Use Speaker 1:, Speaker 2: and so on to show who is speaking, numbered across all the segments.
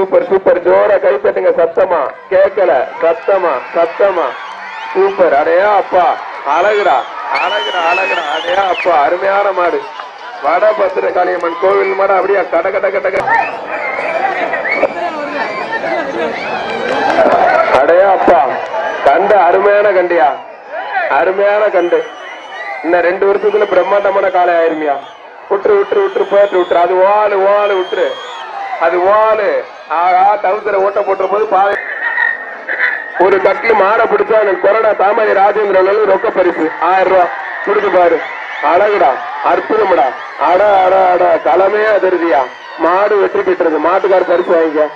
Speaker 1: Super super ஜோரா கை தட்டுங்க சத்தமா கேட்கல சத்தமா சத்தமா சூப்பர் அடையா அப்பா அழகுடா அழகுடா அழகுடா அடையா அப்பா அருமையான மாடு வடபத்திர காளியம்மன் கோவில் மாடு அப்படியே கட கட கட கட. அடையா அப்பா கண்டு அருமையான கண்டியா அருமையான கண்டு இன்னும் ரெண்டு வருஷத்துல பிரம்மாண்டமான காலை ஆயிருமியா விட்டுரு விட்டுரு விட்டுரு போட்டு விட்டுரு அது ஓலு ஓலு விட்டுரு அது ஓலு ஆகா தவுசர ஓட்ட போட்டுற போது பாதை ஒரு கட்டில் மாடை பிடிச்சா எனக்கு கொரோனா தாமரை ராஜேந்திரன் ரொக்க பரிசு ஆயிரம் ரூபாய் கொடுத்து பாரு அழகுடா அற்புதம்டா அட அட அட களமே அதிருதியா மாடு வெற்றி பெற்றது மாட்டுக்கார பரிசு வாங்கிக்க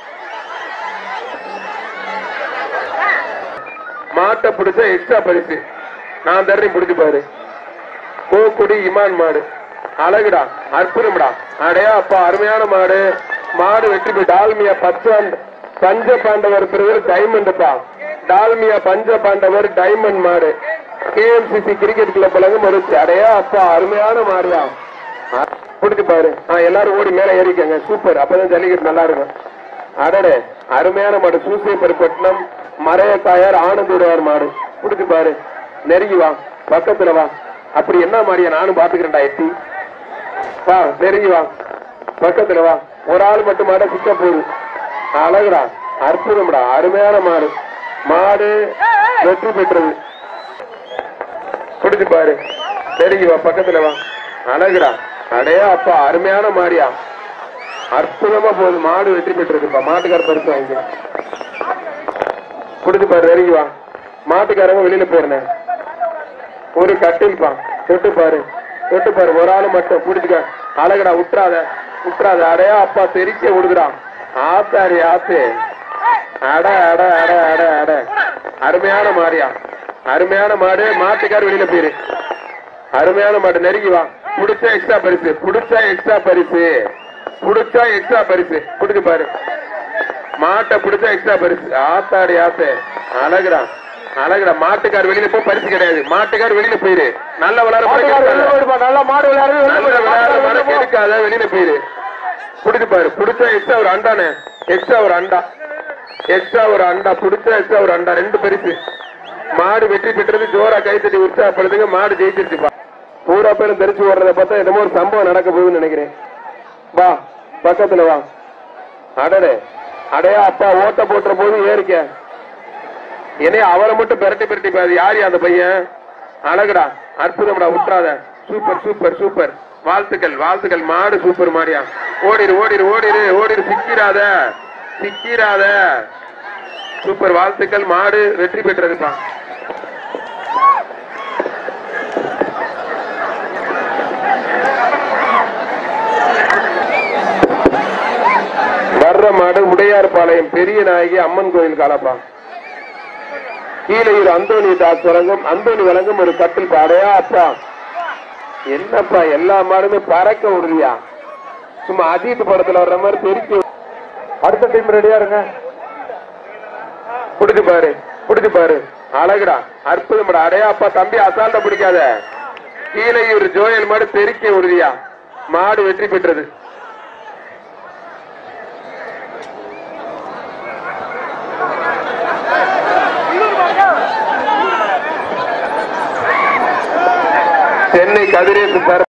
Speaker 1: மாட்டை பிடிச்ச எக்ஸ்ட்ரா பரிசு நான் தர்றேன் பிடிச்சு பாரு கோக்குடி இமான் மாடு அழகுடா அற்புதம்டா அடையா அப்பா அருமையான மாடு மாடு வெற்றி பெற்று டால்மியா பச்சாண்ட் பஞ்ச பாண்டவர் பிரிவில் டைமண்ட்ப்பா டால்மியா பஞ்ச பாண்டவர் டைமண்ட் மாடு கேஎம்சிசி கிரிக்கெட் கிளப் வழங்கும் ஒரு அடையா அப்பா அருமையான மாடுயா பிடிச்சு பாரு ஆ எல்லாரும் ஓடி மேல ஏறிக்கங்க சூப்பர் அப்பதான் ஜல்லிக்கட்டு நல்லா இருக்கும் அடடே அருமையான மாடு சூசியப்பட்டினம் மறைய தாயார் ஆனந்துடையார் மாடு பிடிச்சு பாரு நெருங்கி வா பக்கத்துல வா அப்படி என்ன மாடியா நானும் பாத்துக்கிறேன்டா எட்டி வா நெருங்கி வா பக்கத்துல வா ஒரு ஆள் மட்டும் மாட சிக்க போகுது அழகுடா அற்புதம்டா அருமையான மாடு மாடு வெற்றி பெற்றது பிடிச்சு பாரு நெருங்கி வா பக்கத்துல வா அழகுடா அடையா அப்பா அருமையான மாடியா அற்புதமா போகுது மாடு வெற்றி பெற்றிருக்குப்பா மாட்டுக்கார பரிசு வாங்கி பிடிச்சு பாரு நெருங்கி வா மாட்டுக்காரங்க வெளியில போயிருந்தேன் ஒரு கட்டில்பா தொட்டு பாரு தொட்டு பாரு ஒரு ஆளு மட்டும் புடிச்சுக்க அழகுடா விட்டுறாத விட்டுறாத அடையா அப்பா தெரிக்க விடுதுடா ஆத்தாடி ஆத்து அட அட அட அட அட அருமையான மாடியா அருமையான மாடு மாட்டுக்கார் வெளியில போயிரு அருமையான மாடு நெருங்கி வா புடிச்சா எக்ஸ்ட்ரா பரிசு புடிச்சா எக்ஸ்ட்ரா பரிசு புடிச்சா எக்ஸ்ட்ரா பரிசு புடிச்சு பாரு மாட்டை பிடிச்சா எக்ஸ்ட்ரா பரிசு ஆத்தாடி ஆத்து அழகுடா அழகுடா மாட்டுக்கார் வெளியில போ பரிசு கிடையாது மாட்டுக்கார் வெளியில போயிரு நல்ல விளையாட
Speaker 2: நல்ல மாடு
Speaker 1: நல்ல விளையாட மனசு எடுக்காத வெளியில போயிரு பிடிச்சு பாரு பிடிச்சா எக்ஸ்ட்ரா ஒரு அண்டானே எக்ஸ்ட்ரா ஒரு அண்டா எக்ஸ்ட்ரா ஒரு அண்டா பிடிச்சா எக்ஸ்ட்ரா ஒரு அண்டா ரெண்டு பரிசு மாடு வெற்றி பெற்றது ஜோரா கைத்தட்டி உற்சாகப்படுத்துங்க மாடு ஜெயிச்சிருச்சுப்பா பூரா பேரும் தெரிச்சு ஓடுறத பார்த்தா என்னமோ ஒரு சம்பவம் நடக்க போகுதுன்னு நினைக்கிறேன் வா பக்கத்துல வா அடடே அடையா அப்பா ஓட்ட போட்டுற போது ஏறிக்க என்னைய அவரை மட்டும் பெரட்டி பெரட்டி பாரு யாரு அந்த பையன் அழகுடா அற்புதம்டா விட்டுறாத சூப்பர் சூப்பர் சூப்பர் வாழ்த்துக்கள் வாழ்த்துக்கள் மாடு சூப்பர் மாடியா ஓடிரு ஓடிரு ஓடிரு ஓடிரு சிக்கிறாத சிக்கிறாத சூப்பர் வாழ்த்துக்கள் மாடு வெற்றி பெற்றதுப்பா வர்ற மாடு உடையார்பாளையம் பெரிய நாயகி அம்மன் கோயில் காலப்பா கீழையூர் அந்தோனி தாஸ் வழங்கும் அந்தோனி வழங்கும் ஒரு கட்டில் பாடையா அப்பா என்னப்பா எல்லா மாடுமே பறக்க விடுறியா சும்மா அஜித் படத்துல வர்ற மாதிரி தெரிக்க
Speaker 2: அடுத்த டீம் ரெடியா இருங்க
Speaker 1: புடிச்சு பாரு புடிச்சு பாரு அழகுடா அற்புதம்டா அடையா அப்பா தம்பி அசால்ட்ட பிடிக்காத கீழையூர் ஜோயல் மாடு தெறிக்க விடுறியா மாடு வெற்றி பெற்றது சென்னை கதிரேசு சார்